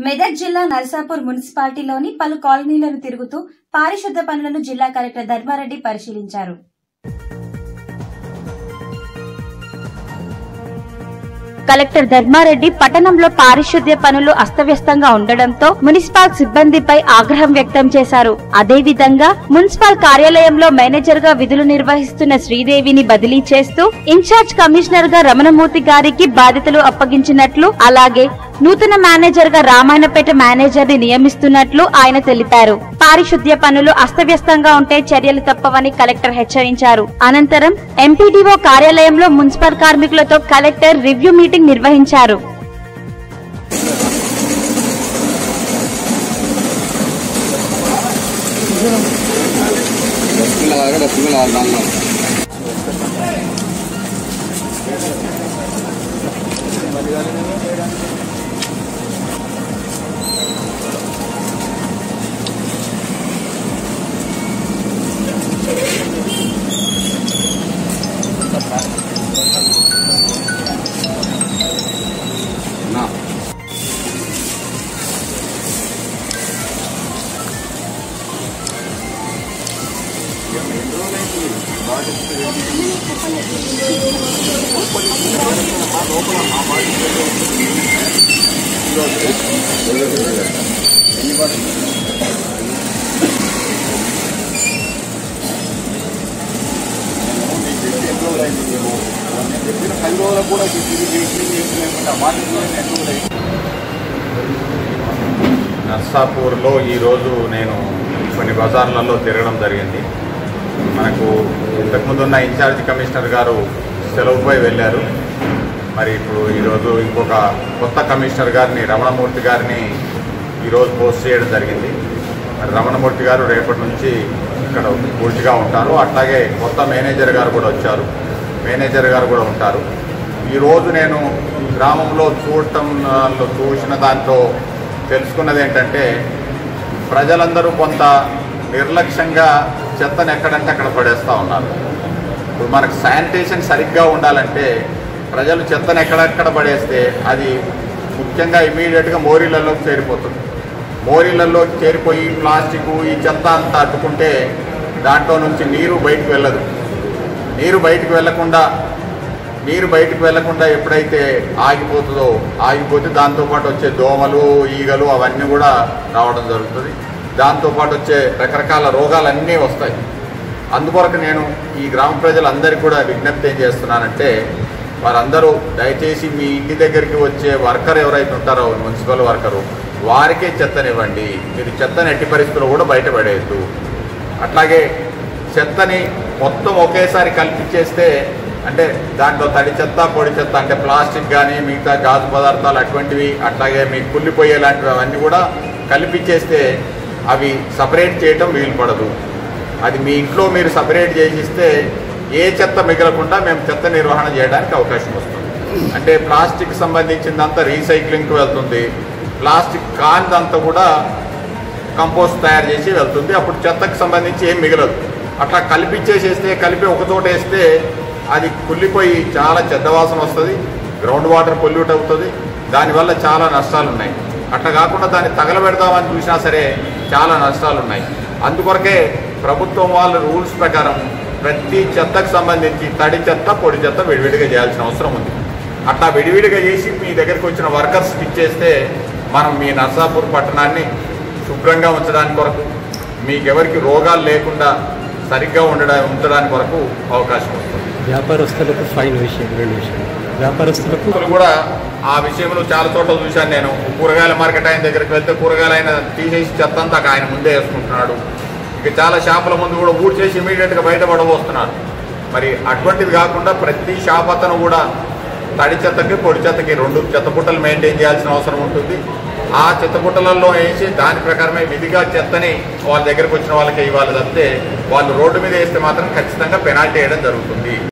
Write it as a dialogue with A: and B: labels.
A: మెదక్ జిల్లా నర్సాపూర్ మున్సిపాలిటీలోని పలు కాలనీలను తిరుగుతూ పారిశుద్ధ పనులను జిల్లా కలెక్టర్ ధర్మారెడ్డి పరిశీలించారు కలెక్టర్ ధర్మారెడ్డి పట్టణంలో పారిశుద్ధ్య పనులు అస్తవ్యస్తంగా ఉండడంతో మున్సిపల్ సిబ్బందిపై ఆగ్రహం వ్యక్తం చేశారు అదేవిధంగా మున్సిపల్ కార్యాలయంలో మేనేజర్ గా విధులు నిర్వహిస్తున్న శ్రీదేవిని బదిలీ చేస్తూ ఇన్ఛార్జ్ కమిషనర్ గా రమణమూర్తి గారికి బాధ్యతలు అప్పగించినట్లు అలాగే నూతన మేనేజర్ గా రామాయణపేట మేనేజర్ ని నియమిస్తున్నట్లు ఆయన తెలిపారు పారిశుద్ధ్య పనులు అస్తవ్యస్తంగా ఉంటే చర్యలు తప్పవని కలెక్టర్ హెచ్చరించారు అనంతరం ఎంపీడీఓ కార్యాలయంలో మున్సిపల్ కార్మికులతో కలెక్టర్ రివ్యూ మీటింగ్ నిర్వహించారు
B: డస్ట్బిన్ లాగా డస్ట్బిన్ లాగా దానిలో నా పది రోజులకు కూడా
C: నర్సాపూర్లో ఈరోజు నేను కొన్ని బజార్లలో తిరగడం జరిగింది మనకు ఇంతకుముందున్న ఇన్ఛార్జ్ కమిషనర్ గారు సెలవుపై వెళ్ళారు మరి ఇప్పుడు ఈరోజు ఇంకొక కొత్త కమిషనర్ గారిని రమణమూర్తి గారిని ఈరోజు పోస్ట్ చేయడం జరిగింది మరి రమణమూర్తి గారు రేపటి నుంచి ఇక్కడ పూర్తిగా ఉంటారు అట్లాగే కొత్త మేనేజర్ గారు కూడా వచ్చారు మేనేజర్ గారు కూడా ఉంటారు ఈరోజు నేను గ్రామంలో చూడటం ఆ, చూసిన దాంట్లో తెలుసుకున్నది ఏంటంటే ప్రజలందరూ కొంత నిర్లక్ష్యంగా చెత్తను ఎక్కడంటే అక్కడ పడేస్తూ ఉన్నారు ఇప్పుడు మనకు శానిటేషన్ సరిగ్గా ఉండాలంటే ప్రజలు చెత్తను ఎక్కడెక్కడ పడేస్తే అది ముఖ్యంగా ఇమీడియట్గా మోరీలలోకి చేరిపోతుంది మోరీలలోకి చేరిపోయి ప్లాస్టిక్ ఈ చెత్త అంతా అడ్డుకుంటే దాంట్లో నుంచి నీరు బయటకు వెళ్ళదు నీరు బయటకు వెళ్లకుండా నీరు బయటకు వెళ్లకుండా ఎప్పుడైతే ఆగిపోతుందో ఆగిపోతే దాంతోపాటు వచ్చే దోమలు ఈగలు అవన్నీ కూడా రావడం జరుగుతుంది దాంతోపాటు వచ్చే రకరకాల రోగాలన్నీ వస్తాయి అందుకొరకు నేను ఈ గ్రామ ప్రజలందరికీ కూడా విజ్ఞప్తి ఏం చేస్తున్నానంటే వారందరూ దయచేసి మీ ఇంటి దగ్గరికి వచ్చే వర్కర్ ఎవరైతే ఉంటారో మున్సిపల్ వర్కరు వారికే చెత్తనివ్వండి మీరు చెత్తని ఎట్టి పరిస్థితుల్లో కూడా బయటపడేయద్దు అట్లాగే చెత్తని మొత్తం ఒకేసారి కల్పించేస్తే అంటే దాంట్లో తడి చెత్త పొడి చెత్త అంటే ప్లాస్టిక్ కానీ మిగతా గాజు పదార్థాలు అటువంటివి అట్లాగే మీకు కుళ్ళిపోయే లాంటివి అవన్నీ కూడా కలిపించేస్తే అవి సపరేట్ చేయటం వీలు పడదు అది మీ ఇంట్లో మీరు సపరేట్ చేసిస్తే ఏ చెత్త మిగలకుండా మేము చెత్త నిర్వహణ చేయడానికి అవకాశం వస్తుంది అంటే ప్లాస్టిక్ సంబంధించిందంతా రీసైక్లింగ్కి వెళ్తుంది ప్లాస్టిక్ కానిదంతా కూడా కంపోస్ట్ తయారు చేసి వెళ్తుంది అప్పుడు చెత్తకు సంబంధించి ఏం మిగలదు అట్లా కలిపిచ్చేసేస్తే కలిపి ఒక చోట వేస్తే అది కుళ్ళిపోయి చాలా చెడ్డ వాసన వస్తుంది గ్రౌండ్ వాటర్ పొల్యూట్ అవుతుంది దానివల్ల చాలా నష్టాలు ఉన్నాయి అట్లా కాకుండా దాన్ని తగలబెడదామని చూసినా సరే చాలా నష్టాలు ఉన్నాయి అందుకొరకే ప్రభుత్వం వాళ్ళ రూల్స్ ప్రకారం ప్రతి చెత్తకు సంబంధించి తడి చెత్త పొడి చెత్త విడివిడిగా చేయాల్సిన అవసరం ఉంది అట్లా విడివిడిగా చేసి మీ దగ్గరికి వచ్చిన వర్కర్స్కి ఇచ్చేస్తే మనం మీ నర్సాపూర్ పట్టణాన్ని శుభ్రంగా ఉంచడానికి కొరకు మీకెవరికి రోగాలు లేకుండా సరిగ్గా ఉండడం ఉంచడానికి కొరకు అవకాశం వస్తుంది
D: వ్యాపారస్తులకు ఫైన్ విషయం రెండు విషయాలు వ్యాపారస్తులకు
C: వ్యక్తులు కూడా ఆ విషయంలో చాలా చోట్ల చూశాను నేను కూరగాయల మార్కెట్ ఆయన దగ్గరికి వెళ్తే కూరగాయలు ఆయన తీసేసి చెత్త అంతా ఆయన ముందే వేసుకుంటున్నాడు ఇక చాలా షాపుల ముందు కూడా ఊడ్ చేసి ఇమీడియట్గా బయట పడబోస్తున్నారు మరి అటువంటిది కాకుండా ప్రతి షాప్ అతను కూడా తడి చెత్తకి పొడి చెత్తకి రెండు చెత్త పుట్టలు మెయింటైన్ చేయాల్సిన అవసరం ఉంటుంది ఆ చెత్త పుట్టలలో వేసి దాని ప్రకారమే విధిగా చెత్తని వాళ్ళ దగ్గరకు వచ్చిన వాళ్ళకి ఇవ్వాలి తప్పితే వాళ్ళు రోడ్డు మీద వేస్తే మాత్రం ఖచ్చితంగా పెనాల్టీ వేయడం జరుగుతుంది